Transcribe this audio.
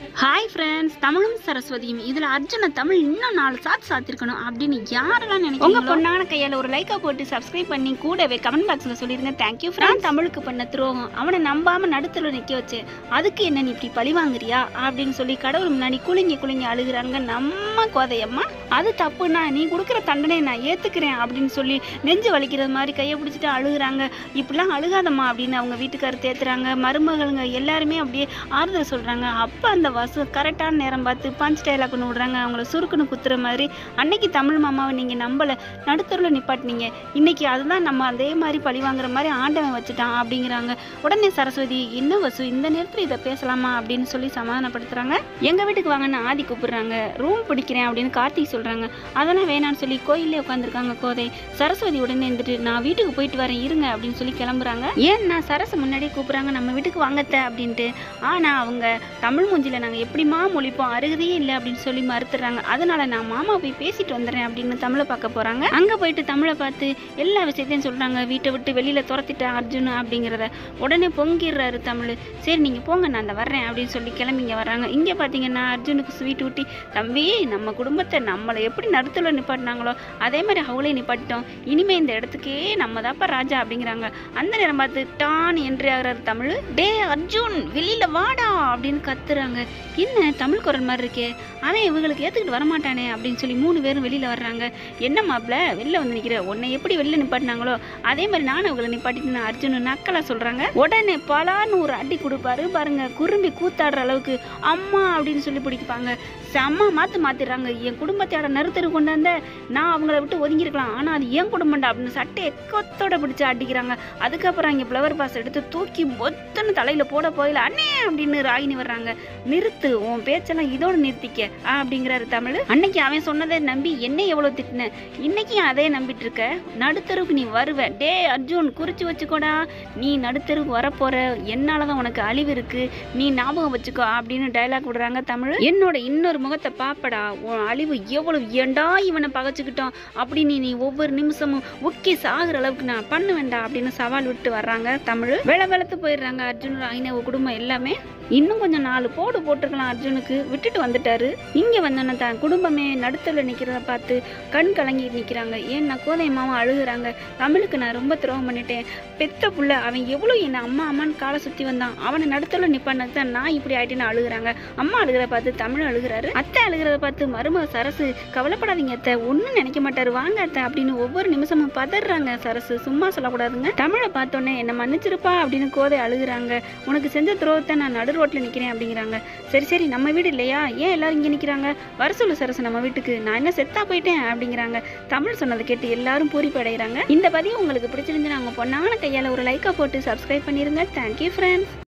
hi friends தமிழும் சரஸ்வதியும் இதில் அர்ஜுன தமிழ் இன்னும் நாலு சாத்து சாத்திருக்கணும் அப்படின்னு யாரெல்லாம் நினைக்கிறீங்க உங்கள் பொண்ணான கையால் ஒரு லைக்கா போட்டு சப்ஸ்கிரைப் பண்ணி கூடவே கமெண்ட் பாக்ஸில் சொல்லிருங்க தேங்க்யூ ஃப்ரெண்ட் தமிழுக்கு பண்ண துரோகம் அவனை நம்பாம நடுத்தல நிற்க வச்சு அதுக்கு என்ன நீ இப்படி பழி வாங்குறியா அப்படின்னு சொல்லி கடவுள் முன்னாடி குளிங்க குளிங்க அழுகுறாங்க நம்ம கோதையம்மா அது தப்புனா நீ கொடுக்குற தண்டனையை நான் ஏற்றுக்கிறேன் அப்படின்னு சொல்லி நெஞ்சு வலிக்கிறது மாதிரி கையை பிடிச்சிட்டு அழுகுறாங்க இப்படிலாம் அழுகாதம்மா அப்படின்னு அவங்க வீட்டுக்காரர் தேத்துறாங்க மருமகளுங்க எல்லாருமே அப்படியே ஆறுதல் சொல்கிறாங்க அப்போ அந்த வசு கரெக்டான நேரம் பார்த்து பஞ்ச் டைலாக் ஒன்று விடுறாங்க அவங்கள சுருக்குன்னு குத்துற மாதிரி அன்னைக்கு தமிழ் மாமாவை நீங்கள் நம்பலை நடுத்தரில் நிப்பாட்டினீங்க இன்னைக்கு அதுதான் நம்ம அதே மாதிரி பழி வாங்குற மாதிரி ஆண்டவன் வச்சுட்டான் அப்படிங்கிறாங்க உடனே சரஸ்வதி என்ன வசு இந்த நேரத்தில் இதை பேசலாமா அப்படின்னு சொல்லி சமாதானப்படுத்துகிறாங்க எங்கள் வீட்டுக்கு வாங்கன்னு ஆதி கூப்பிடுறாங்க ரூம் பிடிக்கிறேன் அப்படின்னு கார்த்திக் சொல்கிறாங்க அதெல்லாம் வேணான்னு சொல்லி கோயிலே உட்காந்துருக்காங்க கோதை சரஸ்வதி உடனே இருந்துட்டு நான் வீட்டுக்கு போயிட்டு வரேன் இருங்க அப்படின்னு சொல்லி கிளம்புறாங்க ஏன்னா சரசு முன்னாடியே கூப்பிட்றாங்க நம்ம வீட்டுக்கு வாங்கத்த அப்படின்ட்டு ஆனால் அவங்க தமிழ் மூஞ்சில நாங்கள் எப்படிமா மொழிப்போம் அருகதையே இல்லை அப்படின்னு சொல்லி மறுத்துறாங்க அதனால நான் மாமா போய் பேசிட்டு வந்துடுறேன் அப்படின்னு தமிழை பார்க்க போகிறாங்க அங்கே போயிட்டு தமிழை பார்த்து எல்லா விஷயத்தையும் சொல்கிறாங்க வீட்டை விட்டு வெளியில் துரத்திட்டேன் அர்ஜுன் அப்படிங்கிறத உடனே பொங்கிடுறாரு தமிழ் சரி நீங்கள் போங்க நான் அந்த வர்றேன் அப்படின்னு சொல்லி கிளம்பிங்க வர்றாங்க இங்கே பார்த்தீங்கன்னா அர்ஜுனுக்கு ஸ்வீட் ஊட்டி தம்பி நம்ம குடும்பத்தை நம்மளை எப்படி நடுத்துல நிப்பாட்டினாங்களோ அதே மாதிரி அவங்களே நிப்பாட்டிட்டோம் இனிமே இந்த இடத்துக்கே நம்ம தாப்பா ராஜா அப்படிங்கிறாங்க அந்த நேரம் பார்த்து டான் என்ட்ரி ஆகுறாரு தமிழ் டே அர்ஜுன் வெளியில வாடா அப்படின்னு கத்துறாங்க என்ன தமிழ் குரல் மாதிரி இருக்கே அவன் இவங்களுக்கு ஏத்துக்கிட்டு வரமாட்டானே அப்படின்னு சொல்லி மூணு பேரும் வெளியில வர்றாங்க என்ன மாப்பிள வெளில வந்து நிக்கிற உன்னை எப்படி வெளில நிப்பாட்டினாங்களோ அதே மாதிரி நானும் அவங்களை நிப்பாட்டிட்டு அர்ஜுன் நக்கலா சொல்றாங்க உடனே பலான்னு ஒரு அடி கொடுப்பாரு பாருங்க குறும்பி கூத்தாடுற அளவுக்கு அம்மா அப்படின்னு சொல்லி பிடிப்பாங்க செம்ம மாத்து மாத்திடுறாங்க என் குடும்பத்தோட நறுத்தரு கொண்டாந்த நான் அவங்கள விட்டு ஒதுங்கியிருக்கலாம் ஆனால் அது என் குடும்பம்டா அப்படின்னு சட்டை எக்கத்தோட பிடிச்சு அடிக்கிறாங்க அதுக்கப்புறம் இங்கே ஃப்ளவர் பாஸ் எடுத்து தூக்கி மொத்தன்னு தலையில் போட போயில அண்ணே அப்படின்னு ராகினி வர்றாங்க நிறுத்து உன் பேச்செல்லாம் இதோட நிறுத்திக்க ஆ, அப்படிங்கிறாரு தமிழ் அன்னைக்கு அவன் சொன்னதை நம்பி என்னை எவ்வளோ திட்டின இன்னைக்கும் அதே நம்பிட்டு இருக்க நடுத்தருவுக்கு நீ வருவ டே அர்ஜுன் குறிச்சு வச்சுக்கோடா நீ நடுத்தருவுக்கு வரப்போற என்னால தான் உனக்கு அழிவு இருக்கு நீ ஞாபகம் வச்சுக்கோ அப்படின்னு டைலாக் விடுறாங்க தமிழ் என்னோட இன்னொரு முகத்தை பாப்படா உன் அழிவு எவ்வளவு ஏண்டா இவனை பகைச்சுக்கிட்டோம் அப்படின்னு நீ ஒவ்வொரு நிமிஷமும் உக்கி சாகுற அளவுக்கு நான் பண்ணுவேன்டா அப்படின்னு சவால் விட்டு வர்றாங்க தமிழ் வேலை வெளத்து போயிடுறாங்க அர்ஜுன் ஐநவ குடும்பம் எல்லாமே இன்னும் கொஞ்சம் நாலு போடு போட்டிருக்கலாம் அர்ஜுனுக்கு விட்டுட்டு வந்துட்டாரு இங்க வந்தோன்னே தான் குடும்பமே நடுத்தல நிக்கிறத பார்த்து கண் கலங்கி நிக்கிறாங்க ஏன்னா கோதையம்மாவும் அழுகுறாங்க தமிழுக்கு நான் ரொம்ப துரோகம் பண்ணிட்டேன் பெத்த புள்ள அவன் எவ்வளோ என்னை அம்மா அம்மான்னு காலை சுத்தி வந்தான் அவனை நடுத்தல நிப்பானது தான் நான் இப்படி ஆயிட்டேன்னு அழுகுறாங்க அம்மா அழுகிறத பார்த்து தமிழ் அழுகுறாரு அத்தை அழுகிறத பார்த்து மருமக சரசு கவலைப்படாதீங்க அத்தை ஒன்றும் நினைக்க மாட்டாரு வாங்க அத்தை அப்படின்னு ஒவ்வொரு நிமிஷமும் பதறாங்க சரசு சும்மா சொல்லக்கூடாதுங்க தமிழை பார்த்தோன்னே என்னை மன்னிச்சிருப்பா அப்படின்னு கோதை அழுகுறாங்க உனக்கு செஞ்ச துரோகத்தை நான் நடு ரோட்டில் நிற்கிறேன் அப்படிங்கிறாங்க சரி சரி நம்ம வீடு இல்லையா ஏன் எல்லாரும் இங்கே நிற்கிறாங்க வர சொல்லு சரசு நம்ம வீட்டுக்கு நான் என்ன செத்தா போயிட்டேன் அப்படிங்கிறாங்க தமிழ் சொன்னதை கேட்டு எல்லாரும் பூரிப்பு அடைகிறாங்க இந்த பதிவு உங்களுக்கு பிடிச்சிருந்துச்சுன்னா அவங்க பொண்ணான கையால் ஒரு லைக்கை போட்டு சப்ஸ்கிரைப் பண்ணிருங்க தேங்க்யூ ஃப்ரெண்ட்ஸ்